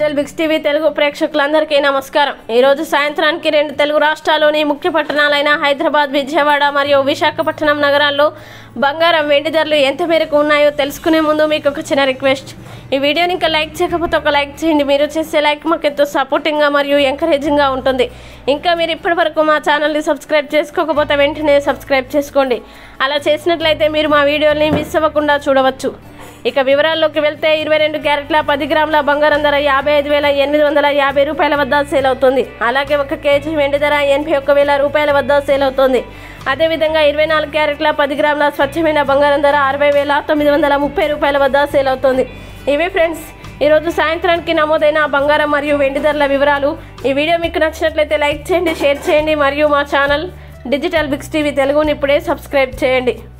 digital Biggs TV Telugu ప్రేక్షకులందరికీ నమస్కారం ఈరోజు సాయంత్రానికి రెండు తెలుగు రాష్ట్రాల్లోని ముఖ్య పట్టణాలైన హైదరాబాద్ విజయవాడ మరియు విశాఖపట్నం నగరాల్లో బంగారం వెండి ధరలు ఎంత మేరకు ఉన్నాయో తెలుసుకునే ముందు మీకు ఒక చిన్న రిక్వెస్ట్ ఈ వీడియోని ఇంకా లైక్ చేయకపోతే ఒక లైక్ చేయండి మీరు చేసే లైక్ మాకు ఎంతో సపోర్టింగ్గా మరియు ఎంకరేజింగ్గా ఉంటుంది ఇంకా మీరు ఇప్పటివరకు మా ఛానల్ని సబ్స్క్రైబ్ చేసుకోకపోతే వెంటనే సబ్స్క్రైబ్ చేసుకోండి అలా చేసినట్లయితే మీరు మా వీడియోని మిస్ అవ్వకుండా చూడవచ్చు ఇక వివరాల్లోకి వెళ్తే ఇరవై రెండు క్యారెట్ల పది గ్రాముల బంగారం ధర యాభై ఐదు వేల ఎనిమిది వందల యాభై రూపాయల వద్ద సేల్ అవుతుంది అలాగే ఒక కేజీ వెండి ధర ఎనభై ఒక్క వేల రూపాయల వద్ద సేల్ అవుతుంది అదేవిధంగా ఇరవై నాలుగు క్యారెట్ల పది గ్రాముల స్వచ్ఛమైన బంగారం ధర అరవై వేల తొమ్మిది వందల ముప్పై రూపాయల వద్ద సేల్ అవుతుంది ఇవి ఫ్రెండ్స్ ఈరోజు సాయంత్రానికి నమోదైన బంగారం మరియు వెండి ధరల వివరాలు ఈ వీడియో మీకు నచ్చినట్లయితే లైక్ చేయండి షేర్ చేయండి మరియు మా ఛానల్ డిజిటల్ బిక్స్ టీవీ తెలుగుని ఇప్పుడే సబ్స్క్రైబ్ చేయండి